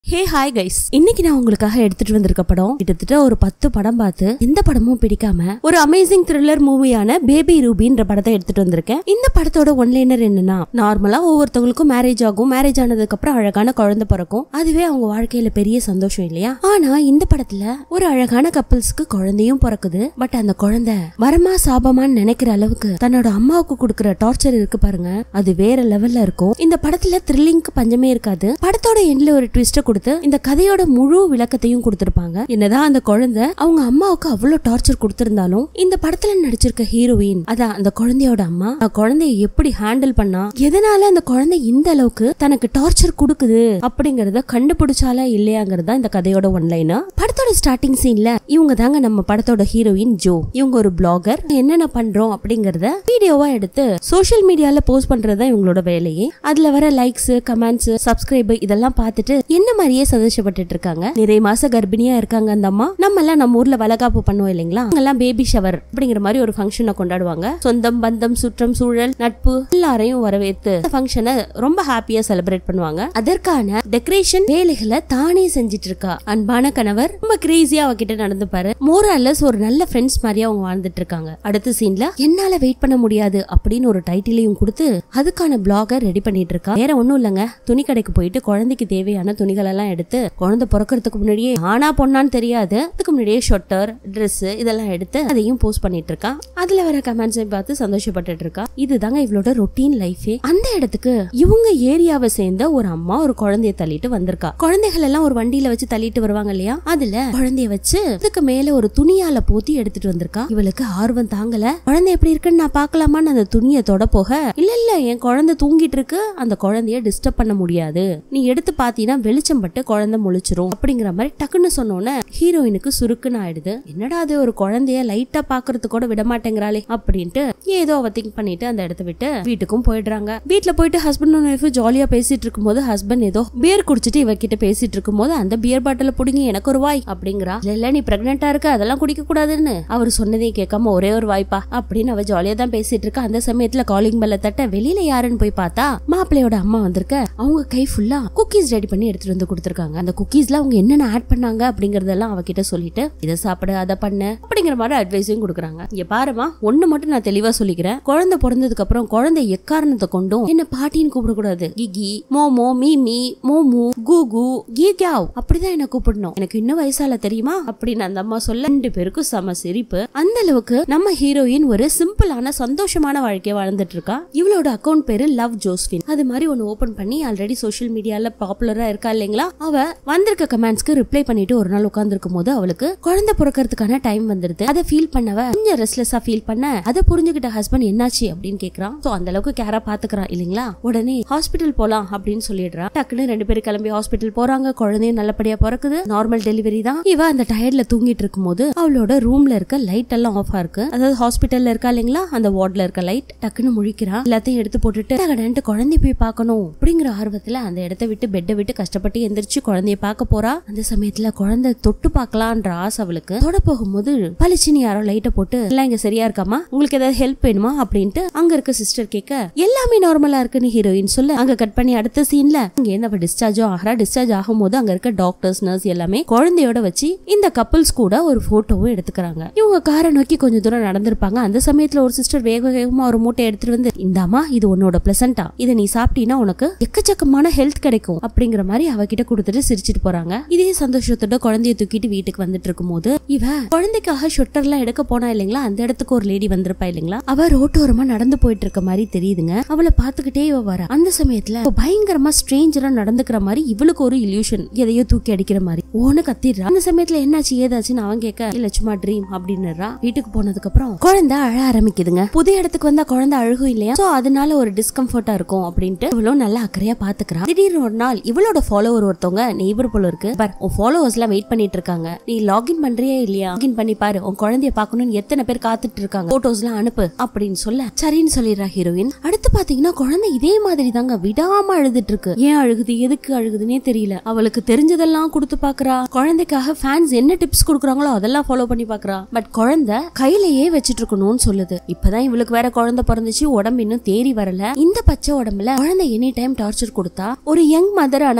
hey hi guys இன்னைக்கு நான் உங்களுக்காக எடுத்துட்டு வந்திருக்க படம் கிட்டத்தட்ட ஒரு பத்து படம் பார்த்து எந்த படமும் பிடிக்காம ஒரு அமேசிங் த்ரில்லர் மூவியான பேபி ரூபின்ற படத்தை எடுத்துட்டு வந்திருக்கேன் இந்த படத்தோட ஒன்லைனர் என்னன்னா நார்மலா ஒவ்வொருத்தவங்களுக்கும் மேரேஜ் ஆகும் மேரேஜ் ஆனதுக்கு அப்புறம் அழகான குழந்தை பிறக்கும் அதுவே அவங்க வாழ்க்கையில பெரிய சந்தோஷம் இல்லையா ஆனா இந்த படத்துல ஒரு அழகான கப்பல்ஸ்க்கு குழந்தையும் பிறக்குது பட் அந்த குழந்தை வரமா சாபமான்னு நினைக்கிற அளவுக்கு தன்னோட அம்மாவுக்கு கொடுக்குற டார்ச்சர் இருக்கு பாருங்க அது வேற லெவல்ல இருக்கும் இந்த படத்துல த்ரில்லிங்க்கு பஞ்சமே இருக்காது படத்தோட எண்ட்ல ஒரு ட்விஸ்ட கொடுத்து இந்த கதையோட முழு விளக்கத்தையும் கொடுத்திருப்பாங்க என்னதான் அந்த குழந்தை அவங்க அம்மாவுக்கு அவ்வளவு டார்ச்சர் கொடுத்திருந்தாலும் இந்த படத்துல நடிச்சிருக்க ஹீரோயின் அதான் அந்த குழந்தையோட அம்மா அந்த குழந்தைய எப்படி ஹேண்டில் பண்ணா எதனால அந்த குழந்தை இந்த அளவுக்கு தனக்கு டார்ச்சர் கொடுக்குது அப்படிங்கறத கண்டுபிடிச்சாலா இல்லையாங்கிறதா இந்த கதையோட ஒன்லைனா படத்தோட ஸ்டார்டிங் சீன்ல இவங்க தாங்க நம்ம படத்தோட ஹீரோயின் ஜோ இவங்க ஒரு பிளாகர் என்னென்ன பண்றோம் அப்படிங்கறத வீடியோவா எடுத்து சோஷியல் மீடியால போஸ்ட் பண்றதா இவங்களோட வேலையே அதுல வர லைக்ஸ் கமெண்ட்ஸ் சப்ஸ்கிரைப் இதெல்லாம் பார்த்துட்டு என்ன மாதிரியே சந்தோஷப்பட்டுட்டு இருக்காங்க நிறைய மாச கர்ப்பிணியா இருக்காங்க அந்த அம்மா நம்ம எல்லாம் நம்ம ஊர்ல வளகாப்பு பண்ணுவோம் இல்லைங்களா அங்கெல்லாம் பேபி ஷவர் அப்படிங்கிற மாதிரி ஒரு ஃபங்க்ஷனை கொண்டாடுவாங்க சொந்தம் பந்தம் சுற்றம் சூழல் நட்பு எல்லாரையும் வரவேற்று இந்த ஃபங்க்ஷனை ரொம்ப ஹாப்பியா செலிப்ரேட் பண்ணுவாங்க அதற்கான டெக்கரேஷன் வேலைகளை தானே செஞ்சிட்டு இருக்கா அன்பான கணவர் ரொம்ப கிரேசியா அவகிட்ட நடந்துப்பாரு மோரல்லஸ் ஒரு நல்ல ஃப்ரெண்ட்ஸ் மாதிரியா அவங்க வாழ்ந்துட்டு இருக்காங்க அடுத்த சீன்ல என்னால வெயிட் பண்ண முடியாது அப்படின்னு ஒரு டைட்டிலையும் கொடுத்து அதுக்கான பிளாக ரெடி பண்ணிட்டு இருக்கா வேற ஒண்ணும் இல்லங்க துணி கடைக்கு போயிட்டு குழந்தைக்கு தேவையான துணிகள் எல்லாம் எடுத்து குழந்தை பிறக்கிறதுக்கு முன்னாடியே ஆனா பொண்ணான்னு தெரியாது அதுக்கு முன்னாடியே ஷொட்டர் Dress இதெல்லாம் எடுத்து அதையும் போஸ்ட் பண்ணிட்டு இருக்கா அதுல வர கமெண்ட்ஸை பார்த்து சந்தோஷப்பட்டுட்டு இருக்கா இதுதாங்க இவளோட ரொட்டீன் லைஃபே அந்த இடத்துக்கு இவங்க ஏரியாவை சேர்ந்த ஒரு அம்மா ஒரு குழந்தைய தள்ளிட்டு வந்திருக்கா குழந்தைகள் எல்லாம் ஒரு வண்டியில வச்சு தள்ளிட்டு வருவாங்க இல்லையா அதுல குழந்தைய வச்சு அதுக்கு மேல ஒரு துணியால போத்தி எடுத்துட்டு வந்திருக்கா இவளுக்கு ஆர்வம் தாங்கல குழந்தை எப்படி இருக்குன்னு நான் பார்க்கலாமான்னு அந்த துணியை தொட போக இல்ல இல்ல என் குழந்தை தூங்கிட்டு இருக்கு அந்த குழந்தைய டிஸ்டர்ப் பண்ண முடியாது நீ எடுத்து பாத்தீங்கன்னா வெளிச்சம் பட்டு குழந்தை முழிச்சிரும் அப்படிங்கிற மாதிரி டக்குன்னு சொன்னோன்னே ஹீரோயினுக்கு சுருக்குன்னு ஆயிடுது என்னடா அது ஒரு குழந்தைய லைட்டா பாக்குறது கூட விட மாட்டேங்கிறாளே அப்படின்ட்டு ஏதோ அவ திங்க் பண்ணிட்டு அந்த இடத்த விட்டு வீட்டுக்கும் போயிடுறாங்க வீட்டுல போயிட்டு ஹஸ்பண்ட் அண்ட் ஒய்ஃப் ஜாலியா பேசிட்டு இருக்கும்போது ஹஸ்பண்ட் ஏதோ பியர் குடிச்சிட்டு இவகிட்ட பேசிட்டு இருக்கும்போது அந்த பியர் பாட்டில புடிங்க எனக்கு ஒரு வாய் அப்படிங்கிறா இல்ல இல்ல நீ பிரெக்னெண்டா இருக்க அதெல்லாம் குடிக்க கூடாதுன்னு அவர் சொன்னதையும் கேட்காம ஒரே ஒரு வாய்ப்பா அப்படின்னு அவ ஜாலியா தான் பேசிட்டு இருக்கா அந்த சமயத்துல காலிங் பெல்ல தட்ட வெளியில யாருன்னு போய் பார்த்தா மாப்பிள்ளையோட அம்மா வந்திருக்க அவங்க கை ஃபுல்லா குக்கீஸ் ரெடி பண்ணி எடுத்துட்டு வந்து கொடுத்துருக்காங்க அந்த குக்கீஸ்ல அவங்க என்னென்ன ஆட் பண்ணாங்க அப்படிங்கறதெல்லாம் அவகிட்ட சொல்லிட்டு இதை சாப்பிடு அதை பண்ணு அப்படிங்கிற மாதிரி அட்வைஸையும் கொடுக்குறாங்க இங்க பாருமா ஒண்ணு மட்டும் நான் தெளிவா சொல்லிக்கிறேன் குழந்தை பிறந்ததுக்கு அப்புறம் குழந்தை எக்காரணத்தை கொண்டும் என்ன பாட்டின்னு கூப்பிடக்கூடாது கிகி மோமோ மீமி மோமு கூகு கீகாவ் அப்படிதான் என்ன கூப்பிடணும் எனக்கு இன்னும் வயசால தெரியுமா அப்படின்னு அந்த அம்மா சொல்ல ரெண்டு பேருக்கும் செம சிரிப்பு அந்த அளவுக்கு நம்ம ஹீரோயின் ஒரு சிம்பிளான சந்தோஷமான வாழ்க்கைய வாழ்ந்துட்டு இருக்கா இவளோட அக்கவுண்ட் பேரு லவ் ஜோஸ்பின் அது மாதிரி ஒன்னு ஓபன் பண்ணி ஆல்ரெடி சோஷியல் மீடியால பாப்புலரா இருக்கா இல்லைங்களா அவ வந்திருக்க கமெண்ட்ஸ்க்கு ரிப்ளை பண்ணிட்டு ஒரு நாள் உட்கார்ந்துருக்கும் போது அவளுக்கு குழந்தை பிறக்கிறதுக்கான டைம் வந்துருது அதை ஃபீல் பண்ணவ கொஞ்சம் ரெஸ்ட்லெஸ்ஸா ஃபீல் பண்ண அதை புரிஞ்சுக்கிட்ட ஹஸ்பண்ட் என்னாச்சு அப்படின்னு கேக்குறான் சோ அந்த அளவுக்கு கேரா பாத்துக்கிறான் இல்லைங்களா உடனே ஹாஸ்பிட்டல் போலாம் அப்படின்னு சொல்லிடுறா டக்குன்னு ரெண்டு பேரும் கிளம்பி ஹாஸ்பிட்டல் போறாங்க குழந்தையும் நல்லபடியா பிறக்குது நார்மல் டெலிவரி தான் இவ அந்த டயர்ட்ல தூங்கிட்டு இருக்கும்போது அவளோட ரூம்ல இருக்க லைட் எல்லாம் ஆஃபா இருக்கு அதாவது ஹாஸ்பிட்டல்ல இருக்கா இல்லைங்களா அந்த வார்ட்ல இருக்க லைட் டக்குன்னு முழிக்கிறா எல்லாத்தையும் எடுத்து போட்டுட்டு கடன்ட்டு குழந்தைய போய் பார்க்கணும் அப்படிங்கிற ஆர்வத்துல அந்த இடத்த விட்டு பெட்டை விட்டு கஷ்டப்பட்டு எந்திரிச்சு குழந்தைய பார்க்க போறா அந்த சமயத்துல குழந்தை தொட்டு பார்க்கலான்ற ஆசை அவளுக்கு தொட போகும்போது பளிச்சுன்னு யாரோ லைட்டை போட்டு எல்லாம் இங்க சரியா இருக்காமா உங்களுக்கு ஏதாவது ஹெல்ப் வேணுமா அப்படின்ட்டு அங்க இருக்க சிஸ்டர் கேட்க எல்லாமே நார்மலா இருக்குன்னு ஹீரோயின் சொல்ல அங்க கட் பண்ணி அடுத்த சீன்ல அங்க என்ன அவ டிஸ்சார்ஜோ ஆகிறா டிஸ்சார்ஜ் ஆகும்போது அங்க இருக்க டாக்டர்ஸ் நர்ஸ் எல்லாமே குழந்தையோட வச்சு இந்த கப்பல்ஸ் கூட ஒரு போட்டோவும் எடுத்துக்கிறாங்க இவங்க காரை நோக்கி கொஞ்சம் தூரம் நடந்திருப்பாங்க அந்த சமயத்துல ஒரு சிஸ்டர் வேக வேகமா ஒரு மூட்டை எடுத்துட்டு வந்து இந்தாமா இது உன்னோட பிளசண்டா இதை நீ சாப்பிட்டீங்கன்னா உனக்கு எக்கச்சக்கமான ஹெல்த் கிடைக்கும் அப்படிங்கிற மாதிரி அவகிட்ட கொடுத்துட்டு சிரிச்சிட்டு போறாங்க இதே சந்தோஷத்தோட குழந்தைய தூக்கிட்டு வீட்டுக்கு வந்துட்டு இருக்கும்போது இவ குழந்தைக்காக ஷொட்டர்லாம் எடுக்க போனா இல்லைங்களா அந்த இடத்துக்கு ஒரு லேடி வந்திருப்பா இல்லைங்களா அவ ரோட்டோரமா நடந்து போயிட்டு இருக்க மாதிரி தெரியுதுங்க அவளை பாத்துக்கிட்டே இவ வர அந்த சமயத்துல இவ பயங்கரமா ஸ்ட்ரேஞ்சரா நடந்துக்கிற மாதிரி இவளுக்கு ஒரு இல்யூஷன் எதையோ தூக்கி அடிக்கிற மாதிரி ஓன்னு கத்திடுறா அந்த சமயத்துல என்னாச்சு ஏதாச்சுன்னு அவன் கேட்க இல்ல சும்மா ட்ரீம் அப்படின்னுறா வீட்டுக்கு போனதுக்கு அப்புறம் குழந்தை அழ ஆரம்பிக்குதுங்க புது இடத்துக்கு வந்தா குழந்தை அழுகும் இல்லையா சோ அதனால ஒரு டிஸ்கம்ஃபர்ட்டா இருக்கும் அப்படின்ட்டு இவளும் நல்லா அக்கறையா பாத்துக்கிறா திடீர்னு ஒரு நாள் இவளோட ஃபாலோவர் ஒருத்தவங்க நெய்பர் போல இருக்கு பார் உன் ஃபாலோவர்ஸ் எல்லாம் வெயிட் பண்ணிட்டு இருக்காங்க நீ லாகின் பண்றியா இல்லையா லாகின் பண்ணி பாரு உன் குழந்தைய பாக்கணும்னு எத்தனை பேர் காத்துட்டு இருக்காங்க போட்டோஸ் எல்லாம் அனுப்பு அப்படின்னு சொல்ல சரின்னு சொல்லிடுறா ஹீரோயின் அடுத்து பாத்தீங்கன்னா குழந்தை இதே மாதிரி தாங்க விடாம அழுதுட்டு இருக்கு ஏன் அழுகுது எதுக்கு அழுகுதுன்னே தெரியல அவளுக்கு தெரிஞ்சதெல்லாம் கொடுத்து பாக்குறா குழந்தைக்காக ஃபேன்ஸ் என்ன டிப்ஸ் கொடுக்குறாங்களோ அதெல்லாம் ஃபாலோ பண்ணி பாக்குறா பட் குழந்தை கையிலேயே வச்சிட்டு இருக்கணும்னு சொல்லுது இப்பதான் இவளுக்கு வேற குழந்தை பிறந்துச்சு உடம்பு இன்னும் தேறி வரல இந்த பச்சை உடம்புல குழந்தை எனி டைம் டார்ச்சர் கொடுத்தா ஒரு யங் மதரான ஹீரோயினுக்கு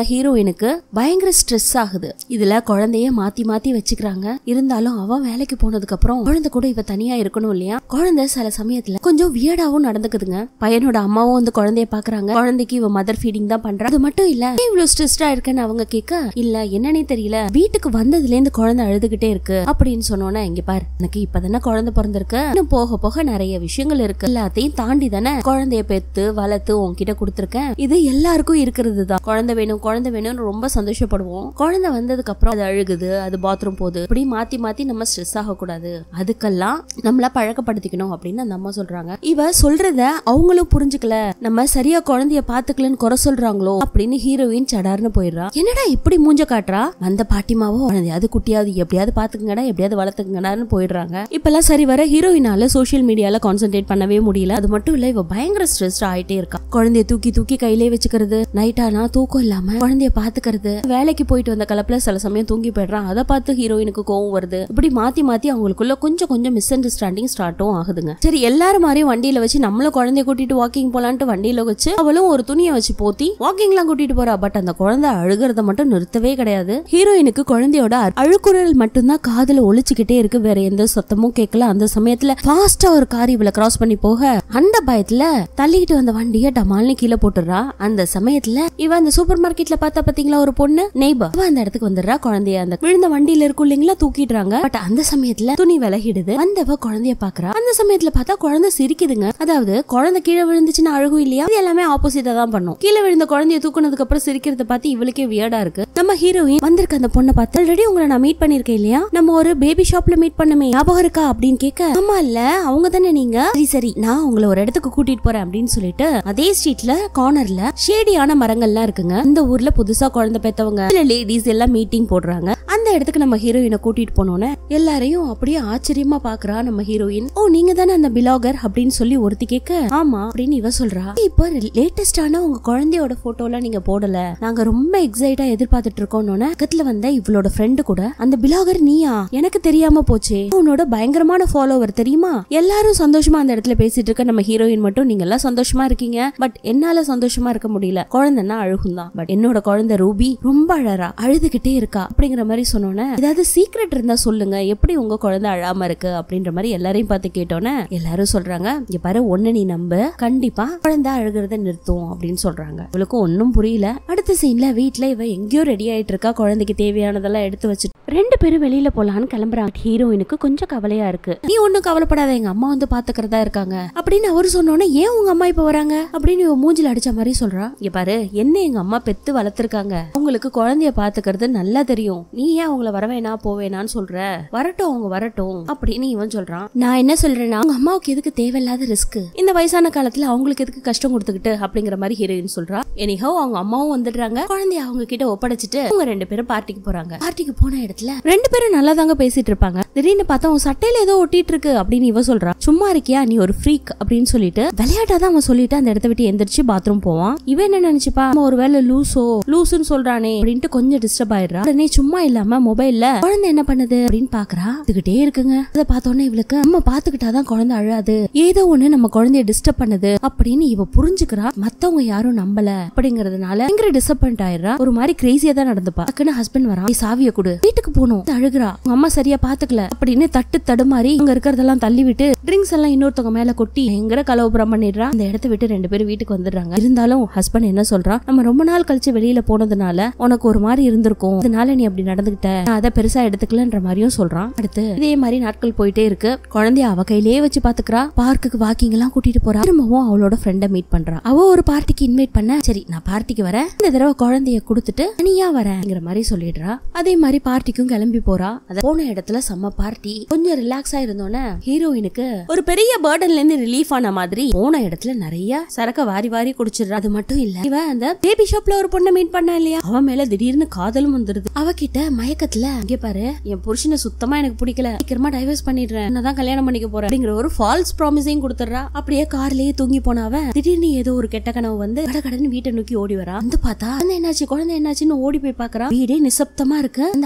ஹீரோயினுக்கு பயங்கர ஸ்ட்ரெஸ் ஆகுது இதுல குழந்தைய மாத்தி மாத்தி வச்சுக்கிறாங்க இருந்தாலும் அவன் வேலைக்கு போனதுக்கு அப்புறம் குழந்தை கூட இவ தனியா இருக்கணும் இல்லையா குழந்தை சில சமயத்துல கொஞ்சம் வியர்டாவும் நடந்துக்குதுங்க பையனோட அம்மாவும் வந்து குழந்தைய பாக்குறாங்க குழந்தைக்கு இவ மதர் ஃபீடிங் தான் பண்றா அது மட்டும் இல்ல ஏன் இவ்வளவு ஸ்ட்ரெஸ்டா இருக்கேன்னு அவங்க கேட்க இல்ல என்னன்னே தெரியல வீட்டுக்கு வந்ததுல இருந்து குழந்தை அழுதுகிட்டே இருக்கு அப்படின்னு சொன்னோன்னே இங்க பாரு எனக்கு இப்பதானே குழந்தை பிறந்திருக்கு இன்னும் போக போக நிறைய விஷயங்கள் இருக்கு எல்லாத்தையும் தாண்டி தானே குழந்தைய பெத்து வளர்த்து உன்கிட்ட கொடுத்துருக்கேன் இது எல்லாருக்கும் இருக்கிறது தான் குழந்தை வேணும் குழந்தை வேணும்னு ரொம்ப சந்தோஷப்படுவோம் குழந்தை வந்ததுக்கு அப்புறம் அது அழுகுது அது பாத்ரூம் போகுது இப்படி மாத்தி மாத்தி நம்ம ஸ்ட்ரெஸ் ஆகக்கூடாது அதுக்கெல்லாம் நம்மள பழக்கப்படுத்திக்கணும் அப்படின்னு அந்த அம்மா சொல்றாங்க இவ சொல்றத அவங்களும் புரிஞ்சுக்கல நம்ம சரியா குழந்தைய பாத்துக்கலன்னு குறை சொல்றாங்களோ அப்படின்னு ஹீரோயின் சடார்னு போயிடுறா என்னடா இப்படி மூஞ்ச காட்டுறா அந்த பாட்டிமாவோ குழந்தையாவது குட்டியாவது எப்படியாவது பாத்துக்கங்கடா எப்படியாவது வளர்த்துக்கங்கடான்னு போயிடுறாங்க இப்பெல்லாம் சரி வர ஹீரோயினால சோஷியல் மீடியால கான்சென்ட்ரேட் பண்ணவே முடியல அது மட்டும் இல்ல இவ பயங்கர ஸ்ட்ரெஸ்ட் ஆயிட்டே இருக்கா குழந்தைய தூக்கி தூக்கி கையிலே வச்சுக்கிறது நைட் ஆனா தூக்கம் இல்லாம குழந்தைய பாத்துக்கிறது வேலைக்கு போயிட்டு வந்த கலப்புல சில சமயம் தூங்கி போயிடுறான் அதை பார்த்து ஹீரோயினுக்கு கோவம் வருது இப்படி மாத்தி மாத்தி அவங்களுக்குள்ள கொஞ்சம் கொஞ்சம் மிஸ் அண்டர்ஸ்டாண்டிங் ஸ்டார்ட்டும் ஆகுதுங்க சரி எல்லாரும் மாதிரியும் வண்டியில வச்சு நம்மளும் குழந்தைய கூட்டிட்டு வாக்கிங் போலான்ட்டு வண்டியில வச்சு அவளும் ஒரு துணியை வச்சு போத்தி வாக்கிங் எல்லாம் கூட்டிட்டு போறா பட் அந்த குழந்தை அழுகிறத மட்டும் நிறுத்தவே கிடையாது ஹீரோயினுக்கு குழந்தையோட அ- அழுகுரல் மட்டும்தான் காதுல ஒழிச்சுக்கிட்டே இருக்கு வேற எந்த சத்தமும் கேட்கல அந்த சமயத்துல ஃபாஸ்டா ஒரு கார் இவளை கிராஸ் பண்ணி போக அந்த பயத்துல தள்ளிக்கிட்டு வந்த வண்டிய டமால்னு கீழே போட்டுறா அந்த சமயத்துல இவ அந்த சூப்பர் மார்க்கெட்ல பார்த்தா பாத்தீங்களா ஒரு பொண்ணு நெய்பர் அவ அந்த இடத்துக்கு வந்துடுறா குழந்தைய அந்த விழுந்த வண்டியில இருக்கும் இல்லைங்களா தூக்கிடுறாங்க பட் அந்த சமயத்துல துணி விலகிடுது வந்தவ குழந்தைய பாக்குறா அந்த சமயத்துல பார்த்தா குழந்தை சிரிக்குதுங்க அதாவது குழந்தை கீழே விழுந்துச்சுன்னு அழுகும் இல்லையா இது எல்லாமே ஆப்போசிட்டா தான் பண்ணும் கீழே விழுந்த குழந்தைய தூக்குனதுக்கு அப்புறம் சிரிக்கிறத பார்த்து இவளுக்கே வியர்டா இருக்கு நம்ம ஹீரோயின் வந்திருக்க அந்த பொண்ணை பார்த்து ஆல்ரெடி உங்களை நான் மீட் பண்ணிருக்கேன் இல்லையா நம்ம ஒரு பேபி ஷாப்ல மீட் பண்ணமே ஞாபகம் இருக்கா அப்படின்னு கேட்க ஆமா இல்ல அவங்க தானே நீங்க சரி சரி நான் உங்களை ஒரு இடத்துக்கு கூட்டிட்டு போறேன் அப்படின்னு சொல்லிட்டு அதே ஸ்ட்ரீட்ல கார்னர்ல ஷேடியான மரங்கள்லாம் இருக்குங்க இந்த ஊர்ல புதுசா குழந்தை பெத்தவங்க இல்ல லேடிஸ் எல்லாம் மீட்டிங் போடுறாங்க அந்த இடத்துக்கு நம்ம ஹீரோயினை கூட்டிட்டு போனோன்னே எல்லாரையும் அப்படியே ஆச்சரியமா பாக்குறா நம்ம ஹீரோயின் ஓ நீங்க தானே அந்த பிலாகர் அப்படின்னு சொல்லி ஒருத்தி கேட்க ஆமா அப்படின்னு இவ சொல்றா இப்போ லேட்டஸ்டான உங்க குழந்தையோட போட்டோலாம் நீங்க போடல நாங்க ரொம்ப எக்ஸைட்டா எதிர்பார்த்துட்டு இருக்கோம்னு பக்கத்துல வந்த இவளோட ஃப்ரெண்டு கூட அந்த பிலாகர் நீயா எனக்கு தெரியாம போச்சே உன்னோட பயங்கரமான ஃபாலோவர் தெரியுமா எல்லாரும் சந்தோஷமா அந்த இடத்துல பேசிட்டு இருக்க நம்ம ஹீரோயின் மட்டும் நீங்க எல்லாம் சந்தோஷமா இருக்கீங்க பட் என்னால சந்தோஷமா இருக்க முடியல குழந்தைன்னா அழுகும் தான் பட் என்னோட குழந்தை ரூபி ரொம்ப அழறா அழுதுகிட்டே இருக்கா அப்படிங்கிற மாதிரி சொன்னோன்னே ஏதாவது சீக்ரெட் இருந்தா சொல்லுங்க எப்படி உங்க குழந்தை அழாம இருக்கு அப்படின்ற மாதிரி எல்லாரையும் பார்த்து கேட்டோன்னே எல்லாரும் சொல்றாங்க இங்க பாரு ஒண்ணு நீ நம்பு கண்டிப்பா குழந்தை அழுகிறத நிறுத்தும் அப்படின்னு சொல்றாங்க இவளுக்கு ஒன்னும் புரியல அடுத்த சீன்ல வீட்ல இவ எங்கேயோ ரெடி ஆயிட்டு இருக்கா குழந்தைக்கு தேவையானதெல்லாம் எடுத்து வச்சுட்டு ரெண்டு பேரும் வெளியில போலான்னு கிளம்புறாங்க ஹீரோயினுக்கு கொஞ்சம் கவலையா இருக்கு நீ ஒண்ணும் கவலைப்படாத எங்க அம்மா வந்து பாத்துக்கிறதா இருக்காங்க அப்படின்னு அவரு சொன்னோன்னே ஏன் உங்க அம்மா இப்ப வராங்க அப்படின்னு இவ மூஞ்சில அடிச்ச மாதிரி சொல்றா இங்க பாரு என்ன எங்க அம்மா பெத்து வளர்த்திருக்காங்க உங்களுக்கு குழந்தைய பாத்துக்கிறது நல்லா தெரியும் நீ ஏன் அவங்கள வரவேணா போவேணான்னு சொல்ற வரட்டும் அவங்க வரட்டும் அப்படின்னு இவன் சொல்றான் நான் என்ன சொல்றேன்னா உங்க அம்மாவுக்கு எதுக்கு தேவையில்லாத ரிஸ்க் இந்த வயசான காலத்துல அவங்களுக்கு எதுக்கு கஷ்டம் கொடுத்துக்கிட்டு அப்படிங்கிற மாதிரி ஹீரோயின் சொல்றா எனிஹோ அவங்க அம்மாவும் வந்துடுறாங்க குழந்தைய அவங்க கிட்ட ஒப்படைச்சிட்டு அவங்க ரெண்டு பேரும் பார்ட்டிக்கு போறாங்க பார்ட்டிக்கு போன இடத்துல ரெண்டு பேரும் நல்லா தாங்க பேசிட்டு இருப்பாங்க திடீர்னு பார்த்தா உன் சட்டையில ஏதோ ஒட்டிட்டு இருக்கு அப்படின்னு இவ சொல்றா சும்மா இருக்கியா நீ ஒரு ஃப்ரீக் அப்படின்னு சொல்லிட்டு விளையாட்டா தான் அவன் சொல்லிட்டு அந்த இடத்த விட்டு எந்திரிச்சு பாத்ரூம் போவான் இவன் என்ன நினைச்சுப்பா அவன் ஒரு வேலை லூசோ லூசுன்னு சொல்றானே அப்படின்ட்டு கொஞ்சம் டிஸ்டர்ப் ஆயிடுறா உடனே சும்மா இல்லாம மொபைல்ல குழந்தை என்ன பண்ணுது அப்படின்னு பாக்குறா இதுகிட்டே இருக்குங்க அதை பார்த்தோன்னே இவளுக்கு நம்ம பாத்துக்கிட்டாதான் குழந்தை அழாது ஏதோ ஒண்ணு நம்ம குழந்தைய டிஸ்டர்ப் பண்ணுது அப்படின்னு இவ புரிஞ்சுக்கிறா மத்தவங்க யாரும் நம்பல அப்படிங்கறதுனால பயங்கர டிசப்பாயிண்ட் ஆயிடுறா ஒரு மாதிரி கிரேசியா தான் நடந்துப்பா டக்குன்னு ஹஸ்பண்ட் வரா "நீ சாவிய கொடு வீட்டுக்கு போகணும் அழுகுறா உங்க அம்மா சரியா பாத்துக்கல அப்படின்னு தட்டு தடுமாறி அங்க இருக்கிறதெல்லாம் தள்ளி விட்டு ட்ரிங்க்ஸ் எல்லாம் இன்னொருத்தவங்க மேல கொட்டி பயங்கர கலவரம் பண்ணிடுறா அந்த இடத்த விட்டு ரெண்டு பேரும் வீட்டுக்கு வந்துடுறாங்க இருந்தாலும் ஹஸ்பண்ட் என்ன சொல்றா நம்ம ரொம்ப நாள் கழிச்சு வெளியில போனதுனால உனக்கு ஒரு மாதிரி இருந்திருக்கும் அதனால நீ அப்படி நடந்துகிட்ட நான் அதை பெருசா எடுத்துக்கலன்ற மாதிரியும் சொல்றான் அடுத்து இதே மாதிரி நாட்கள் போயிட்டே இருக்கு குழந்தைய அவ கையிலேயே வச்சு பாத்துக்கிறா பார்க்குக்கு வாக்கிங் எல்லாம் கூட்டிட்டு போறா திரும்பவும் அவளோட ஃப்ரெண்ட மீட் பண்றா அவ ஒரு பார்ட்டிக்கு இன்வைட் பண்ண சரி நான் பார்ட்டிக்கு வரேன் இந்த தடவை குழந்தைய கொடுத்துட்டு தனியா வரேங்கிற மாதிரி சொல்லிடுறா அதே மாதிரி பார்ட்டிக்கும் கிளம்பி போறா அத போன இடத்துல செம்ம பார்ட்டி கொஞ்சம் ரிலாக்ஸா இருந்தோன்னே ஹீரோயினுக்கு ஒரு பெரிய பேர்டன்ல இருந்து ரிலீஃப் ஆன மாதிரி போன இடத்துல நிறைய சரக்க வாரி வாரி குடிச்சிடுறா அது மட்டும் இல்ல இவ அந்த பேபி ஷாப்ல ஒரு பொண்ணை மீட் பண்ணா இல்லையா அவ மேல திடீர்னு காதலும் வந்துருது அவகிட்ட மயக்கத்துல இங்க பாரு என் புருஷனை சுத்தமா எனக்கு பிடிக்கல சீக்கிரமா டைவர்ஸ் பண்ணிடுறேன் என்னதான் கல்யாணம் பண்ணிக்க போறேன் அப்படிங்கிற ஒரு ஃபால்ஸ் ப்ராமிஸையும் கொடுத்துறா அப்படியே கார்லயே தூங்கி போனவ திடீர்னு ஏதோ ஒரு கெட்ட கனவு வந்து கடகடன்னு வீட்டை நோக்கி ஓடி வரா வந்து பார்த்தா அந்த என்னாச்சு குழந்தை என்னாச்சுன்னு ஓடி போய் பாக்குறா வீடே நிசப்தமா இருக்கு அந்த அமைதி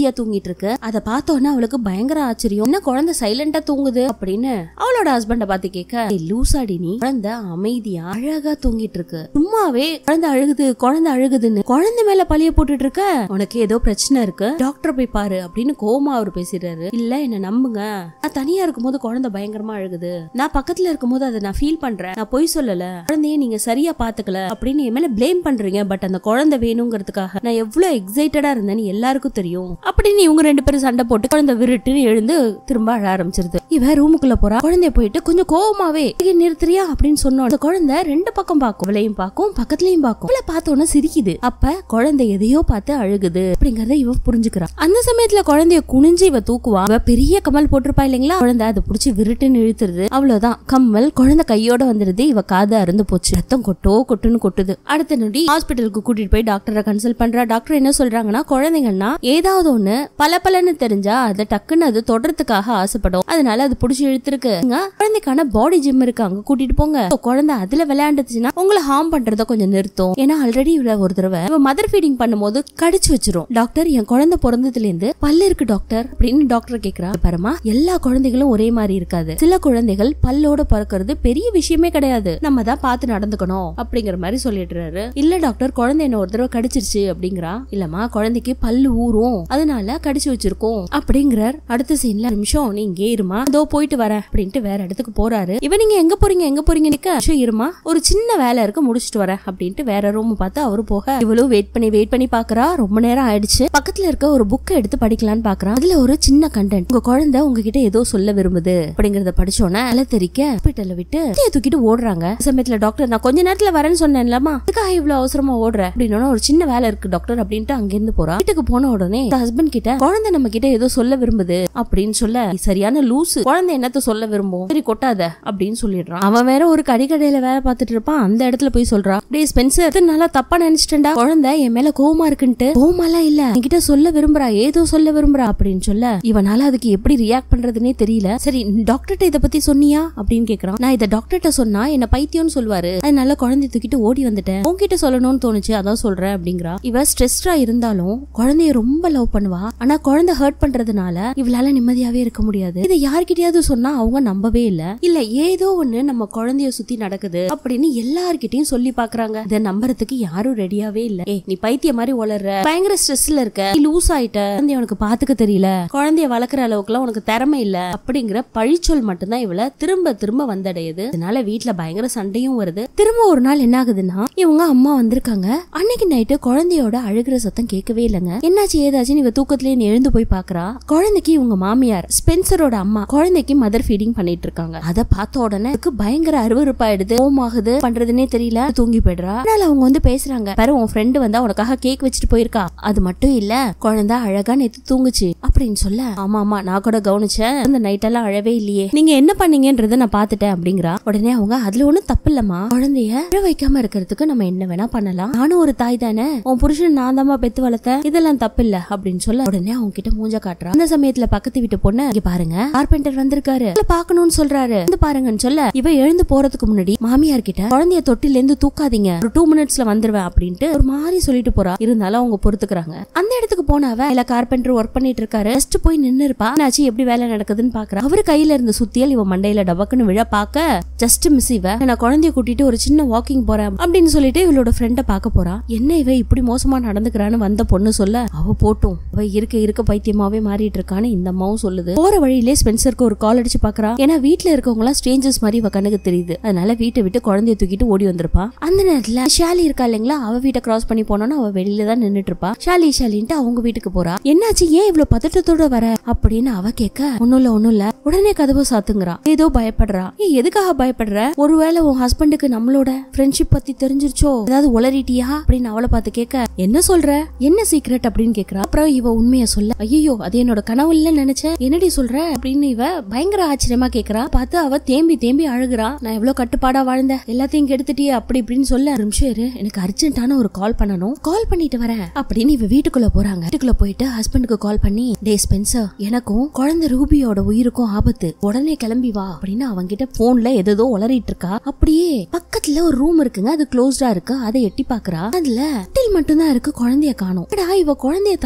அமைதியா தூங்கிட்டு இருக்கு அதை பார்த்தோன்னே அவளுக்கு பயங்கர ஆச்சரியம் என்ன குழந்தை சைலண்டா தூங்குது அப்படின்னு அவளோட ஹஸ்பண்ட பார்த்து கேட்க "ஏய், லூசாடி நீ குழந்தை அமைதியா அழகா தூங்கிட்டு இருக்கு சும்மாவே குழந்தை அழுகுது குழந்தை அழுகுதுன்னு குழந்தை மேல பழிய போட்டுட்டு இருக்க உனக்கு ஏதோ பிரச்சனை இருக்கு டாக்டர் போய் பாரு அப்படின்னு கோமா அவர் பேசிடுறாரு இல்ல என்ன நம்புங்க நான் தனியா இருக்கும்போது குழந்தை பயங்கரமா அழுகுது நான் பக்கத்துல இருக்கும்போது அதை நான் ஃபீல் பண்றேன் நான் பொய் சொல்லல குழந்தைய நீங்க சரியா பாத்துக்கல அப்படின்னு என் மேல ப்ளேம் பண்றீங்க பட் அந்த குழந்தை வேணுங்கிறதுக்காக நான் எவ்வளவு எக்ஸைட்டடா இருந்தேன்னு எல்லாருக்கும் தெரியும் அப்படின்னு இவங்க ரெண்டு பேரும் சண்டை போட்டு குழந்தை விருட்டுன்னு எழுந்து திரும்ப அழ ஆரம்பிச்சிருது இவ ரூமுக்குள்ள போறா குழந்தைய போயிட்டு கொஞ்சம் கோவமாவே "இங்க நிறுத்துறியா அப்படின்னு சொன்னோம் அந்த குழந்தை ரெண்டு பக்கம் பார்க்கும் இவளையும் பார்க்கும் பக்கத்துலயும் பார்க்கும் இவளை பார்த்த உடனே சிரிக்குது அப்ப குழந்தை எதையோ பார்த்து அழுகுது அப்படிங்கறத இவ புரிஞ்சுக்கிறா அந்த சமயத்துல குழந்தைய குனிஞ்சு இவ தூக்குவா இவ பெரிய கமல் போட்டிருப்பா இல்லைங்களா குழந்தை அதை புடிச்சு விருட்டுன்னு இழுத்துருது அவ்வளவுதான் கம்மல் குழந்தை கையோட வந்துருது இவ காது அருந்து போச்சு ரத்தம் கொட்டோ கொட்டுன்னு கொட்டுது அடுத்த நொடி ஹாஸ்பிட்டலுக்கு கூட்டிட்டு போய் டாக்டரை கன்சல்ட் பண்றா டாக்டர் என்ன சொல்றாங்கன்னா குழந்தைங்கன்னா ஏதாவது ஒண்ணு பல பலன்னு தெரிஞ்சா அதை டக்குன்னு அது தொடறதுக்காக ஆசைப்படும் அதனால அது புடிச்சு இழுத்துருக்கு இங்க குழந்தைக்கான பாடி ஜிம் இருக்கு அங்க கூட்டிட்டு போங்க So, குழந்தை அதுல விளையாண்டுச்சுன்னா உங்களை ஹார்ம் பண்றத கொஞ்சம் நிறுத்தும் ஏன்னா ஆல்ரெடி இவள ஒரு தடவை இவ மதர் ஃபீடிங் பண்ணும்போது கடிச்சு வச்சிரும் டாக்டர் என் குழந்தை பிறந்ததுல இருந்து பல்லு இருக்கு டாக்டர் அப்படின்னு டாக்டர் கேக்குறா பாருமா எல்லா குழந்தைகளும் ஒரே மாதிரி இருக்காது சில குழந்தைகள் பல்லோட பிறக்கிறது பெரிய விஷயமே கிடையாது நம்ம தான் பார்த்து நடந்துக்கணும் அப்படிங்கிற மாதிரி சொல்லிடுறாரு இல்ல டாக்டர் குழந்தை என்ன ஒரு தடவை கடிச்சிருச்சு அப்படிங்கிறா இல்லம்மா குழந்தைக்கு பல்லு ஊறும் அதனால கடிச்சு வச்சிருக்கோம் அப்படிங்கிறார் அடுத்த சீன்ல நிமிஷம் நீ இங்கே இருமா அதோ போயிட்டு வரேன் அப்படின்ட்டு வேற இடத்துக்கு போறாரு இவ நீங்க எங்க போறீங்க எங்க போறீங்க நிக்க "நிமிஷம் இருமா ஒரு சின்ன வேலை இருக்கு முடிச்சிட்டு வரேன் அப்படின்ட்டு வேற ரூம் பார்த்து அவரு போக இவளும் வெயிட் பண்ணி வெயிட் பண்ணி பாக்குறா ரொம்ப நேரம் ஆயிடுச்சு பக்கத்துல இருக்க ஒரு புக்கை எடுத்து படிக்கலாம்னு பாக்குறா அதுல ஒரு சின்ன கண்டென்ட் உங்க குழந்தை உங்ககிட்ட ஏதோ சொல்ல விரும்புது அப்படிங்கறத படிச்சோன்னே அலை தெரிக்க ஹாஸ்பிட்டல்ல விட்டு குழந்தைய தூக்கிட்டு ஓடுறாங்க இந்த சமயத்துல டாக்டர் நான் கொஞ்ச நேரத்துல வரேன்னு சொன்னேன்லமா அதுக்காக இவ்வளவு அவசரமா ஓடுற அப்படின்னு ஒரு சின்ன வேலை இருக்கு டாக்டர் அப்படின்ட்டு அங்கிருந்து போறா வீட்டுக்கு போன உடனே ஹஸ்பண்ட் கிட்ட குழந்தை நம்ம கிட்ட ஏதோ சொல்ல விரும்புது அப்படின்னு சொல்ல "நீ சரியான லூசு குழந்தை என்னத்த சொல்ல விரும்பும் சரி கொட்டாத அப்படின்னு சொல்லிடுறான் அவன் வேற ஒரு கடிக்கடையில வேலை பார்த்துட்டு இருப்பான் அந்த இடத்துல போய் சொல்றான் டேய் ஸ்பென்சர் இது நல்லா தப்பா நினைச்சிட்டேன்டா குழந்தை என் மேல கோவமா இருக்குன்ட்டு கோவமாலாம் இல்ல என்கிட்ட சொல்ல விரும்புறா ஏதோ சொல்ல விரும்புறா அப்படின்னு சொல்ல இவனால அதுக்கு எப்படி ரியாக்ட் பண்றதுனே தெரியல சரி டாக்டர்கிட்ட இத பத்தி சொன்னியா அப்படின்னு கேக்குறான் நான் இத டாக்டர்கிட்ட சொன்னா என்ன பைத்தியம்னு சொல்வாரு அதனால குழந்தைய தூக்கிட்டு ஓடி வந்துட்டேன் உன்கிட்ட சொல்லணும்னு தோணுச்சு அதான் சொல்றேன் அப்படிங்கிறா இவ ஸ்ட்ரெஸ்டா இருந்தாலும் குழந்தைய ரொம்ப லவ் பண்ணுவா ஆனா குழந்தை ஹர்ட் பண்றதுனால இவளால நிம்மதியாவே இருக்க முடியாது இதை யார்கிட்டயாவது சொன்னா அவங்க நம்பவே இல்ல இல்ல ஏதோ ஒண்ணு நம்ம குழந்தைய சுத்தி நடக்குது அப்படின்னு எல்லார்கிட்டயும் சொல்லி பாக்குறாங்க இதை நம்புறதுக்கு யாரும் ரெடியாவே இல்ல ஏய் நீ பைத்திய மாதிரி வளர்ற பயங்கர ஸ்ட்ரெஸ்ல இருக்க நீ லூஸ் ஆயிட்ட குழந்தைய உனக்கு பாத்துக்க தெரியல குழந்தைய வளர்க்குற அளவுக்குலாம் உனக்கு திறமை இல்ல அப்படிங்கிற பழிச்சொல் மட்டும்தான் இவள திரும்ப திரும்ப வந்தடையுது அதனால வீட்ல பயங்கர சண்டையும் வருது திரும்ப ஒரு நாள் என்ன ஆகுதுன்னா இவங்க அம்மா வந்திருக்காங்க அன்னைக்கு நைட்டு குழந்தையோட அழுகிற சத்தம் கேட்கவே இல்லைங்க என்னாச்சு ஏதாச்சுன்னு இவ தூக்கத்திலே எழுந்து போய் பாக்குறா குழந்தைக்கு இவங்க மாமியார் ஸ்பென்சரோட அம்மா குழந்தைக்கு மதர் ஃபீடிங் பண்ணிட்டு இருக்காங்க அத பார்த்த உடனே இதுக்கு பயங்கர அருவருப்பாயிடுது கோமாகுது பண்றதுனே தெரியல தூங்கி போயிடுறா அதனால அவங்க வந்து பேசுறாங்க பாரு உன் ஃப்ரெண்டு வந்தா உனக்காக கேக் வச்சுட்டு போயிருக்கா அது மட்டும் இல்ல குழந்தை அழகா நேத்து தூங்குச்சு அப்படின்னு சொல்ல ஆமா ஆமா நான் கூட கவனிச்சேன் அந்த நைட் எல்லாம் அழவே இல்லையே நீங்க என்ன பண்ணீங்கன்றத நான் பாத்துட்டேன் அப்படிங்கிறா உடனே அவங்க அதுல ஒண்ணும் தப்பு இல்லம்மா குழந்தைய அழ வைக்காம இருக்கிறதுக்கு நம்ம என்ன வேணா பண்ணலாம் நானும் ஒரு தாய் தானே உன் புருஷன் நான் தாம்மா பெத்து வளர்த்தேன் இதெல்லாம் தப்பு இல்ல அப்படின்னு சொல்ல உடனே அவங்க கிட்ட மூஞ்ச காட்டுறா அந்த சமயத்துல பக்கத்து வீட்டு பொண்ணு இங்க பாருங்க கார்பெண்டர் வந்திருக்காரு உங்களை பார்க்கணும்னு சொல்றாரு வந்து பாருங்கன்னு சொல்ல இவ எழுந்து போறதுக்கு முன்னாடி மாமியார் கிட்ட குழந்தைய தொட்டில இருந்து தூக்காதீங்க ஒரு டூ மினிட்ஸ்ல வந்துருவேன் அப்படின்ட்டு ஒரு மாதிரி சொல்லிட்டு போறா இருந்தாலும் அவங்க பொறுத்துக்கிறாங்க அந்த இடத்துக்கு போனவ இல்ல கார்பெண்டர் ஒர்க் பண்ணிட்டு இருக்காரு ஜஸ்ட் போய் நின்னு இருப்பா என்னாச்சு எப்படி வேலை நடக்குதுன்னு பாக்குறா அவரு கையில இருந்த சுத்தியல் இவ மண்டையில டபக்குன்னு விழ பாக்க ஜஸ்ட் மிஸ் இவ நான் குழந்தைய கூட்டிட்டு ஒரு சின்ன வாக்கிங் போறேன் அப்படின்னு சொல்லிட்டு இவளோட ஃப்ரெண்ட பார்க்க போறா என்ன இவ இப்படி மோசமா நடந்துக்கிறான்னு வந்த பொண்ணு சொல்ல அவ போட்டும் அவ இருக்க இருக்க பைத்தியமாவே மாறிட்டு இருக்கான்னு இந்த அம்மாவும் சொல்லுது போற வழியிலே ஸ்பென்சருக்கு ஒரு கால் அடிச்சு பாக்குறா ஏன்னா வீட்ல இருக்கவங்க எல்லாம் ஸ்ட்ரேஞ்சர்ஸ் மாதிரி இவ கண்ணுக்கு தெரியுது அதனால வீட்டை விட்டு குழந்தைய தூக்கிட்டு ஓடி வந்திருப்பா அந்த நேரத்துல ஷாலி இருக்கா இல்லைங்களா அவ வீட்டை கிராஸ் பண்ணி போனோம்னா அவ வெளியில தான் நின்னுட்டு இருப்பா ஷாலி ஷாலின்ட்டு அவங்க வீட்டுக்கு போறா என்னாச்சு ஏன் இவ்வளவு பதட்டத்தோட வர அப்படின்னு அவ கேட்க ஒண்ணும் இல்ல ஒண்ணும் இல்ல உடனே கதவை சாத்துங்கிறா ஏதோ பயப்படுறா ஏய் எதுக்காக பயப்படுற ஒருவேளை உன் ஹஸ்பண்டுக்கு நம்மளோட ஃப்ரெண்ட்ஷிப் பத்தி தெரிஞ்சிருச்சோ ஏதாவது உளறிட்டியா அப்படின்னு அவளை பார்த்து கேட்க என்ன சொல்ற என்ன சீக்ரெட் அப்படின்னு கேக்குறா அப்புறம் இவ உண்மைய சொல்ல ஐயோ அது என்னோட கனவு இல்ல நினைச்சேன் என்னடி சொல்ற அப்படின்னு இவ பயங்கர ஆச்சரியமா கேக்குறா பார்த்து அவ தேம்பி தேம்பி அழுகுறா நான் எவ்வளவு கட்டுப்பாடா வாழ்ந்தேன் எல்லாத்தையும் கெடுத்துட்டியே அப்படி இப்படின்னு சொல்ல ஒரு நிமிஷம் இரு எனக்கு அர்ஜென்ட்டான ஒரு கால் பண்ணணும் கால் பண்ணிட்டு வரேன் அப்படின்னு இவ வீட்டுக்குள்ள போறாங்க வீட்டுக்குள்ள போயிட்டு ஹஸ்பண்டுக்கு கால் பண்ணி டே ஸ்பென்சர் எனக்கும் குழந்தை ரூபியோட உயிருக்கும் ஆபத்து உடனே கிளம்பி வா அப்படின்னு அவங்கிட்ட போன்ல எதோ உளறிட்டு இருக்கா அப்படியே பக்கத்துல ஒரு ரூம் இருக்குங்க அது க்ளோஸ்டா இருக்கு அதை எட்டி பாக்குறா அதுல கட்டில் மட்டும்தான் இருக்கு குழந்தைய காணும் இவ குழந்தைய தள்ளிக்கிட்டு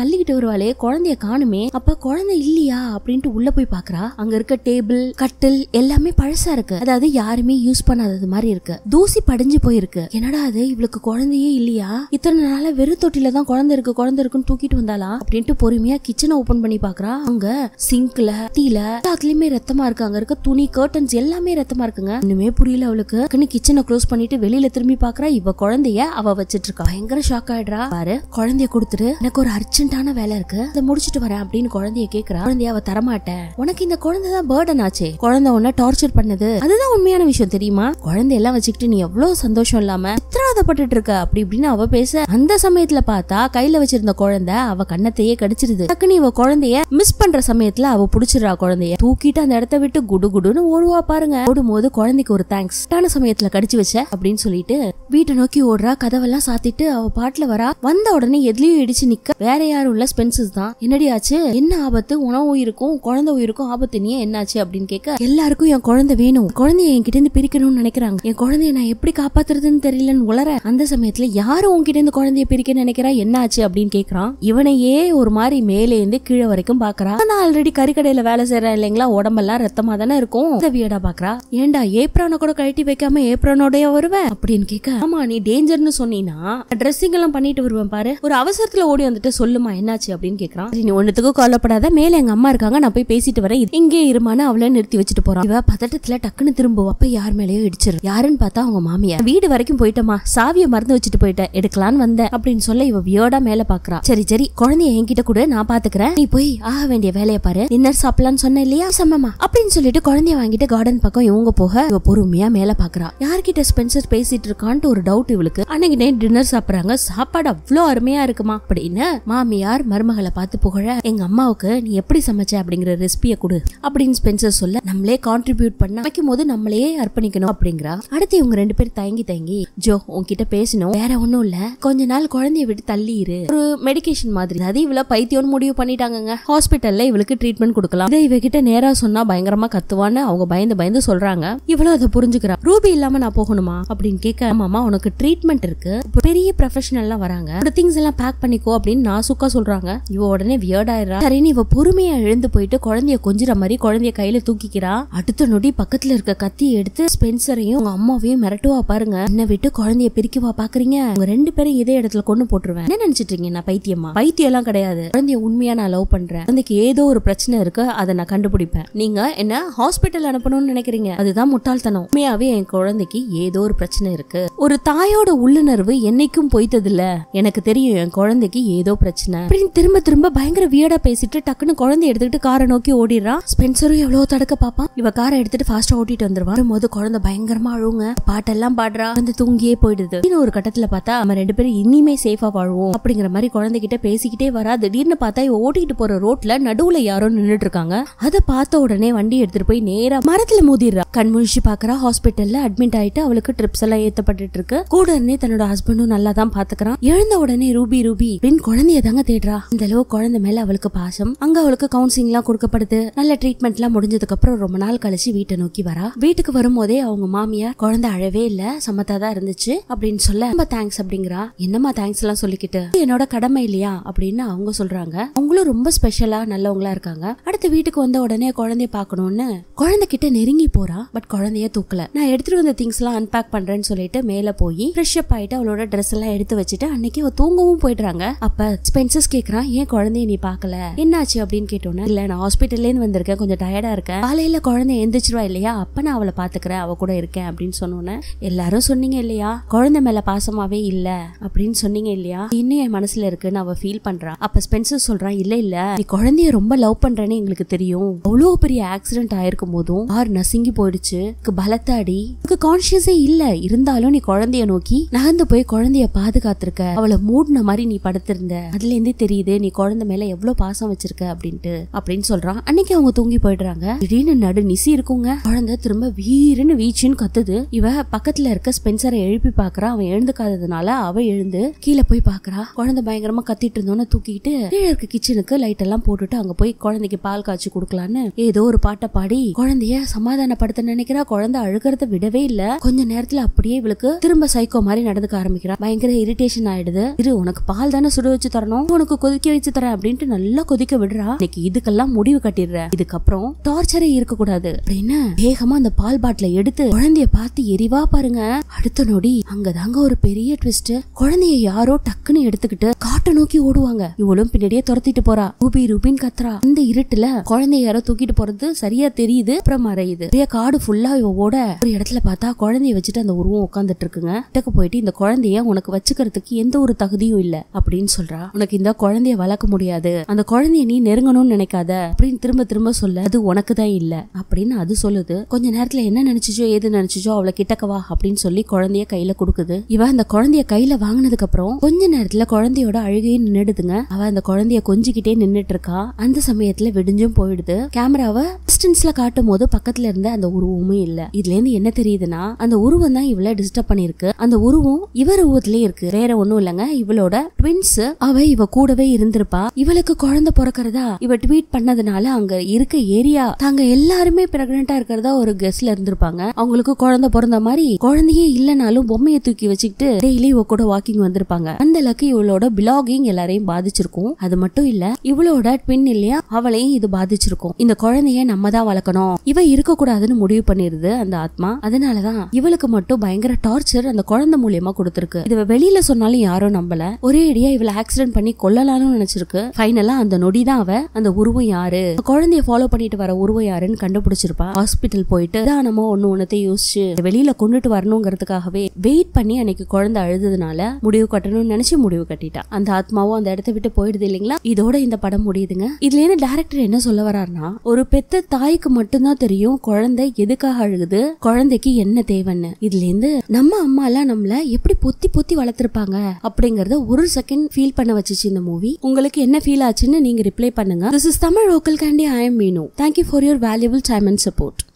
வருவாளே குழந்தைய காணுமே அப்ப குழந்தை இல்லையா அப்படின்ட்டு உள்ள போய் பாக்குறா அங்க இருக்க டேபிள் கட்டில் எல்லாமே பழசா இருக்கு அதாவது யாருமே யூஸ் பண்ணாதது மாதிரி இருக்கு தூசி படிஞ்சு போயிருக்கு என்னடா அது இவளுக்கு குழந்தையே இல்லையா இத்தனை நாளா வெறு தொட்டில தான் குழந்தை இருக்கு குழந்தை இருக்குன்னு தூக்கிட்டு வந்தாளா அப்படின்ட்டு பொறுமையா கிச்சனை ஓபன் பண்ணி பாக்குறா அங்க சிங்க்ல டீல எல்லாத்துலயுமே ரத்தமா இருக்கு அங்க இருக்க துணி கர்டன்ஸ் எல்லாமே ரத்தமா இருக்குங்க இன்னுமே புரியல அவளுக்கு கிச்சனை க்ளோஸ் பண்ணிட்டு வெளியில திரும்பி பாக்குறா இவ குழந்தைய அவ வச்சிட்டு இருக்கா பயங்கர ஷாக் ஆயிடுறா பாரு குழந்தைய கொடுத்துட்டு எனக்கு ஒரு அர்ஜென்ட்டான வேலை இருக்கு அதை முடிச்சிட்டு வரேன் அப்படின்னு குழந்தைய கேக்குறா குழந்தைய அவ தரமாட்டேன் உனக்கு இந்த குழந்தை தான் பேர்டன் ஆச்சே குழந்தை உன்ன டார்ச்சர் பண்ணது அதுதான் உண்மையான விஷயம் தெரியுமா குழந்தையெல்லாம் வச்சுக்கிட்டு நீ எவ்வளவு சந்தோஷம் இல்லாம சித்திரவதப்பட்டுட்டு இருக்க அப்படி இப்படின்னு அவ பேச அந்த சமயத்துல பார்த்தா கையில வச்சிருந்த குழந்தை அவ கண்ணத்தையே கடிச்சிருது டக்குனு இவ குழந்தைய மிஸ் பண்ற சமயத்துல அவ புடிச்சிடுறா குழந்தைய தூக்கிட்டு அந்த இடத்த விட்டு குடு குடுன்னு ஓடுவா பாருங்க ஓடும்போது குழந்தைக்கு ஒரு தேங்க்ஸ் டான சமயத்துல கடிச்சு வச்ச அப்படின்னு சொல்லிட்டு வீட்டை நோக்கி ஓடுறா கதவெல்லாம் சாத்திட்டு அவ பாட்டுல வரா வந்த உடனே எதுலயும் இடிச்சு நிக்க வேற யாரும் இல்ல ஸ்பென்சஸ் தான் என்னடி ஆச்சு என்ன ஆபத்து உணவு உயிருக்கும் குழந்தை உயிருக்கும் ஆபத்து நீ என்னாச்சு அப்படின்னு கேட்க எல்லாருக்கும் என் குழந்தை வேணும் குழந்தைய என்கிட்ட இருந்து பிரிக்கணும்னு நினைக்கிறாங்க என் குழந்தைய நான் எப்படி காப்பாத்துறதுன்னு தெரியலன்னு உளர அந்த சமயத்துல யாரும் உன்கிட்ட இருந்து குழந்தைய பிரிக்க நினைக்கிறா என்னாச்சு அப்படின்னு கேக்குறான் இவனையே ஒரு மாதிரி மேலே இருந்து கீழே வரைக்கும் பாக்குறா நான் ஆல்ரெடி கறிக்கடையில வேலை செய்யறேன் இல்லைங்களா உடம்பெல்லாம் ரத்தமா தானே இருக்கும் இந்த வியடா பாக்குறா ஏன்டா ஏப்ரான கூட கழட்டி வைக்காம ஏப்ரானோடய வருவேன் அப்படின்னு கேட்க ஆமா நீ டேஞ்சர்னு சொன்னீனா ட்ரெஸ்ஸிங் எல்லாம் பண்ணிட்டு வருவேன் பாரு ஒரு அவசரத்துல ஓடி வந்துட்டு சொல்லுமா என்னாச்சு அப்படின்னு கேக்குறான் சரி, நீ ஒண்ணுத்துக்கும் கவலைப்படாத மேல எங்க அம்மா இருக்காங்க நான் போய் பேசிட்டு வரேன் இங்கே இருமான்னு அவளை நிறுத்தி வச்சுட்டு போறான் இவ பதட்டத்துல டக்குன்னு திரும்புவா அப்ப யார் மேலயோ இடிச்சிரு யாருன்னு பார்த்தா அவங்க மாமியார் வீடு வரைக்கும் போயிட்டமா சாவியை மறந்து வச்சுட்டு போயிட்டேன் எடுக்கலான்னு வந்தேன் அப்படின்னு சொல்ல இவ வியோடா மேல பாக்குறா சரி சரி குழந்தைய என்கிட்ட கூட நான் பாத்துக்கிறேன் நீ போய் ஆக வேண்டிய வேலையை பாரு டின்னர் சாப்பிடலாம்னு சொன்ன இல்லையா சமமா அப்படின்னு சொல்லிட்டு குழந்தைய வாங்கிட்டு கார்டன் பக்கம் இவங்க போக இவ பொறுமையா மேல பாக்குறா யார்கிட்ட ஸ்பென்சர் பேசிட்டு இருக்கான்ட்டு ஒரு டவுட் இவளுக்கு அன்னைக்கு நைட் டின்னர் சாப்பிடுறாங்க சாப்பாடு அவ்வளோ அருமையா இருக்குமா அப்படின்னு மாமியார் மருமகளை பார்த்து புகழ எங்க அம்மாவுக்கு நீ எப்படி சமைச்ச அப்படிங்கிற ரெசிபியை கொடு அப்படின்னு ஸ்பென்சர் சொல்ல நம்மளே கான்ட்ரிபியூட் பண்ண வைக்கும் போது நம்மளே அர்ப்பணிக்கணும் அப்படிங்கிறா அடுத்து இவங்க ரெண்டு பேரும் தயங்கி தயங்கி ஜோ உன்கிட்ட பேசணும் வேற ஒண்ணும் இல்ல கொஞ்ச நாள் குழந்தைய விட்டு தள்ளி இரு ஒரு மெடிகேஷன் மாதிரி அது இவள பைத்தியம்னு முடிவு பண்ணிட்டாங்கங்க ஹாஸ்பிட்டல்ல இவளுக்கு ட்ரீட்மெண்ட் கொடுக்கலாம் இதை இவகிட்ட நேரா சொன்னா பயங்கரமா கத்துவான்னு அவங்க பயந்து பயந்து சொல்றாங்க இவளும் அதை புரிஞ்சுக்கிறா ரூபி இல்லாம நான் போகணுமா அப்படின்னு கேட்க ஆமாமா உனக்கு ட்ரீட்மெண்ட் இருக்கு இப்ப பெரிய ப்ரொஃபஷனல்லாம் வராங்க ஒரு திங்ஸ் எல்லாம் பேக் பண்ணிக்கோ அப்படின்னு நாசுக்கா சொல்றாங்க இவ உடனே வியர்ட் ஆயிடுறா சரின்னு இவ பொறுமையா எழுந்து போயிட்டு குழந்தைய கொஞ்சிற மாதிரி குழந்தைய கையில தூக்கிக்கிறா அடுத்த நொடி பக்கத்துல இருக்க கத்தி எடுத்து ஸ்பென்சரையும் உங்க அம்மாவையும் மிரட்டுவா பாருங்க என்ன விட்டு குழந்தைய பிரிக்கவா பாக்குறீங்க உங்க ரெண்டு பேரும் இதே இடத்துல கொண்டு போட்டுருவேன் என்ன நினைச்சிட்டு இருக்கீங்க நான் பைத்தியமா பைத்தியம் எல்லாம் கிடையாது குழந்தைய உண்மையா நான் லவ் பண்றேன் குழந்தைக்கு ஏதோ ஒரு பிரச்சனை இருக்கு அதை நான் கண்டுபிடிப்பேன் நீங்க என்ன ஹாஸ்பிட்டல் அனுப்பணும்னு நினைக்கிறீங்க அதுதான் முட்டாள்தனம் உண்மையாவே என் குழந்தைக்கு ஏதோ ஒரு பிரச்சனை இருக்கு ஒரு தாயோட உள்ளுணர்வு என்னைக்கும் பொய்த்ததில்ல எனக்கு தெரியும் என் குழந்தைக்கு ஏதோ பிரச்சனை அப்படின்னு திரும்ப திரும்ப பயங்கர வியடா பேசிட்டு டக்குன்னு குழந்தைய எடுத்துக்கிட்டு காரை நோக்கி ஓடிடுறான் ஸ்பென்சரும் எவ்வளவு தடுக்க பாப்பான் இவ காரை எடுத்துட்டு ஃபாஸ்டா ஓட்டிட்டு வந்துருவா வரும்போது குழந்தை பயங்கரமா அழுவுங்க பாட்டெல்லாம் பாடுறா வந்து தூங்கியே போயிடுது இன்னும் ஒரு கட்டத்துல பார்த்தா நம்ம ரெண்டு பேரும் இனிமே சேஃபா வாழ்வோம் அப்படிங்கிற மாதிரி குழந்தைகிட்ட பேசிக்கிட்டே வரா திடீர்னு பார்த்தா இவ ஓட்டிட்டு போற ரோட்ல நடுவுல யாரோ நின்னுட்டு இருக்காங்க அதை பார்த்த உடனே வண்டி எடுத்துட்டு போய் நேரா மரத்துல மோதிடுறா கண் முழிச்சு பாக்குறா ஹாஸ்பிட்டல்ல அட்மிட் ஆயிட்டு அவளுக்கு ட்ரிப்ஸ் எல்லாம் ஏத்தப்பட்டு இருக்கு கூட இருந்தே தன்னோட ஹஸ்பண்டும் நல்லா தான் பாத்துக்கிறான் எழுந்த உடனே ரூபி ரூபி அப்படின்னு குழந்தைய தாங்க தேடுறா இந்த அளவு குழந்தை மேல அவளுக்கு பாசம் அங்க அவளுக்கு கவுன்சிலிங் எல்லாம் கொடுக்கப்படுது நல்ல ட்ரீட்மெண்ட் எல்லாம் முடிஞ்சதுக்கு அப்புறம் ரொம்ப நாள் கழிச்சு வீட்டை நோக்கி வரா வீட்டுக்கு வரும்போதே அவங்க மாமியார் குழந்தை அழவே இல்ல சமத்தா தான் இருந்துச்சு அப்படின்னு சொல்ல ரொம்ப தேங்க்ஸ் அப்படிங்கிறா என்னம்மா தேங்க்ஸ் எல்லாம் சொல்லிக்கிட்டு "இது என்னோட கடமை இல்லையா அப்படின்னு அவங்க சொல்றாங்க அவங்களும் ரொம்ப ஸ்பெஷலா நல்லவங்களா இருக்காங்க அடுத்து வீட்டுக்கு வந்த உடனே குழந்தைய பார்க்கணும்னு குழந்தை கிட்ட நெருங்கி போறா பட் குழந்தைய தூக்கல நான் எடுத்துட்டு வந்த திங்ஸ் எல்லாம் அன்பேக் பண்றேன்னு சொல்லிட்டு மேல போய் ஃப்ரெஷ் அப் ஆயிட்டு அவளோட ட்ரெஸ் எல்லாம் எடுத்து வச்சுட்டு அன்னைக்கு அவ தூங்கவும் போயிடுறாங்க அப்ப ஸ்பென்சஸ் கேக்குறான் ஏன் குழந்தைய நீ பார்க்கல என்னாச்சு அப்படின்னு கேட்டோன்னே இல்ல நான் ஹாஸ்பிட்டல்ல இருந்து வந்திருக்கேன் கொஞ்சம் டயர்டா இருக்கேன் காலையில குழந்தை எந்திரிச்சிருவா இல்லையா அப்ப நான் அவளை பாத்துக்கிறேன் அவ கூட இருக்கேன் அப்படின்னு சொன்னோன்னே எல்லாரும் சொன்னீங்க இல்லையா குழந்தை மேல பாசமாவே இல்ல அப்படின்னு சொன்னீங்க இல்லையா இன்னும் என் மனசுல இருக்குன்னு அவ ஃபீல் பண்றா அப்ப ஸ்பென்சர் சொல்றான் இல்ல இல்ல நீ குழந்தைய ரொம்ப லவ் பண்றேன்னு எங்களுக்கு தெரியும் அவ்வளோ பெரிய ஆக்சிடென்ட் ஆயிருக்கும் போதும் ஆர் நசுங்கி போயிடுச்சு எனக்கு பலத்தாடி எனக்கு கான்சியஸே இல்ல இருந்தாலும் நீ குழந்தைய நோக்கி நகர்ந்து போய் குழந்தைய பாதுகாத்திருக்க அவளை மூடின மாதிரி நீ படுத்திருந்த அதுல இருந்தே தெரியுது நீ குழந்தை மேல எவ்வளவு பாசம் வச்சிருக்க அப்படின்ட்டு அப்படின்னு சொல்றான் அன்னைக்கு அவங்க தூங்கி போயிடுறாங்க திடீர்னு நடு நிசி இருக்குங்க குழந்தை திரும்ப வீருன்னு வீச்சுன்னு கத்துது இவ பக்கத்துல இருக்க ஸ்பென்சரை எழுப்பி பாக்குறா அவன் எழுந்துக்காததுனால அவ எழுந்து கீழே போய் பாக்குறா குழந்தை பயங்கரமா கத்திட்டு இருந்தோன்னு தூக்கிட்டு கீழே இருக்க கிச்சனுக்கு லைட் எல்லாம் போட்டுட்டு அங்க போய் குழந்தைக்கு பால் காய்ச்சி கொடுக்கலான்னு ஏதோ ஒரு பாட்டை பாடி குழந்தைய சமாதானப்படுத்த நினைக்கிறா குழந்தை அழுகிறத விடவே இல்ல கொஞ்ச நேரத்துல அப்படியே இவளுக்கு திரும்ப சைக்கோ மாதிரி நடந்துக்க ஆரம்பிக்கிறா பயங்கர இரிட்டேஷன் ஆயிடுது இரு உனக்கு பால் தானே சுட வச்சு தரணும் உனக்கு கொதி கொதிக்க வச்சு தரேன் அப்படின்ட்டு நல்லா கொதிக்க விடுறா இன்னைக்கு இதுக்கெல்லாம் முடிவு கட்டிடுற இதுக்கப்புறம் டார்ச்சரே இருக்கக்கூடாது அப்படின்னு வேகமா அந்த பால் பாட்டில எடுத்து குழந்தைய பார்த்து எரிவா பாருங்க அடுத்த நொடி அங்கதாங்க ஒரு பெரிய ட்விஸ்ட் குழந்தைய யாரோ டக்குன்னு எடுத்துக்கிட்டு காட்டை நோக்கி ஓடுவாங்க இவளும் பின்னாடியே துரத்திட்டு போறா ரூபி ரூபின் கத்துறா இந்த இருட்டுல குழந்தைய யாரோ தூக்கிட்டு போறது சரியா தெரியுது அப்புறம் மறையுது அப்படியே காடு ஃபுல்லா இவ ஓட ஒரு இடத்துல பார்த்தா குழந்தைய வச்சுட்டு அந்த உருவம் உட்காந்துட்டு இருக்குங்க கிட்டக்க போயிட்டு இந்த குழந்தைய உனக்கு வச்சுக்கிறதுக்கு எந்த ஒரு தகுதியும் இல்ல அப்படின்னு சொல்றா உனக்கு இந்த குழந்தைய வளர்க்க முடியாது அந்த குழந்தைய நீ நெருங்கணும்னு நினைக்காத அப்படின்னு திரும்ப திரும்ப சொல்ல அது உனக்கு தான் இல்ல அப்படின்னு அது சொல்லுது கொஞ்ச நேரத்துல என்ன நினைச்சுச்சோ ஏது நினைச்சுச்சோ அவளை கிட்டக்கவா அப்படின்னு சொல்லி குழந்தைய கையில கொடுக்குது இவ அந்த குழந்தைய கையில வாங்கினதுக்கு அப்புறம் கொஞ்ச நேரத்துல குழந்தையோட அழுகையும் நின்னுடுதுங்க அவ அந்த குழந்தைய கொஞ்சிக்கிட்டே நின்னுட்டு இருக்கா அந்த சமயத்துல விடிஞ்சும் போயிடுது கேமராவை டிஸ்டன்ஸ்ல காட்டும் போது பக்கத்துல இருந்த அந்த உருவமும் இல்ல இதுல இருந்து என்ன தெரியுதுன்னா அந்த உருவம் தான் இவள டிஸ்டர்ப் பண்ணிருக்கு அந்த உருவம் இவ உருவத்திலே இருக்கு வேற ஒண்ணும் இல்லங்க இவளோட ட்வின்ஸ் அவ இவ கூடவே இருந்திருப்பா இவளுக்கு குழந்தை பிறக்கிறதா இவ ட்வீட் பண்ணதுனால அங்க இருக்க ஏரியா தாங்க எல்லாருமே பிரெக்னெண்டா இருக்கிறதா ஒரு கெஸ்ட்ல இருந்திருப்பாங்க அவங்களுக்கு குழந்தை பிறந்த மாதிரி குழந்தையே இல்லனாலும் பொம்மையை தூக்கி வச்சுக்கிட்டு டெய்லி இவ கூட வாக்கிங் வந்திருப்பாங்க அந்த அளவுக்கு இவளோட பிலாகிங் எல்லாரையும் பாதிச்சிருக்கும் அது மட்டும் இல்ல இவளோட ட்வின் இல்லையா அவளையும் இது பாதிச்சிருக்கும் இந்த குழந்தைய நம்ம தான் வளர்க்கணும் இவ இருக்க கூடாதுன்னு முடிவு பண்ணிருது அந்த ஆத்மா அதனாலதான் இவளுக்கு மட்டும் பயங்கர டார்ச்சர் அந்த குழந்தை மூலியமா கொடுத்திருக்கு இது இவ வெளியில சொன்னாலும் யாரும் நம்பல ஒரே அடியா இவள ஆக்சிடென்ட் பண்ணி கொல்லலாம்னு நினைச்சிருக்கு ஃபைனலா அந்த நொடி தான் அவ அந்த உருவம் யாரு அந்த குழந்தைய ஃபாலோ பண்ணிட்டு வர உருவம் யாருன்னு கண்டுபிடிச்சிருப்பா ஹாஸ்பிட்டல் போயிட்டு நம்ம ஒண்ணு ஒன்னத்தை யோசிச்சு வெளியில கொண்டுட்டு வரணுங்கிறதுக்காகவே வெயிட் பண்ணி அன்னைக்கு குழந்தை அழுதுனால முடிவு கட்டணும்னு நினைச்சு முடிவு கட்டிட்டா அந்த ஆத்மாவும் அந்த இடத்த விட்டு போயிடுது இல்லைங்களா இதோட இந்த படம் முடியுதுங்க இதுல இருந்து டேரக்டர் என்ன சொல்ல வர்றாருன்னா ஒரு பெத்த தாய்க்கு மட்டும்தான் தெரியும் குழந்தை எதுக்காக அழுகுது குழந்தைக்கு என்ன தேவைன்னு இதுல இருந்து நம்ம அம்மா எல்லாம் நம்மள எப்படி பொத்தி பொத்தி வளர்த்திருப்பாங்க அப்படிங்கறத ஒரு செகண்ட் ஃபீல் பண்ண வச்சுச்சு இந்த மூவி உங்களுக்கு என்ன ஃபீல் ஆச்சுன்னு நீங்க ரிப்ளை பண்ணுங்க this is Tamil local candy I am Meenu thank you for your valuable time and support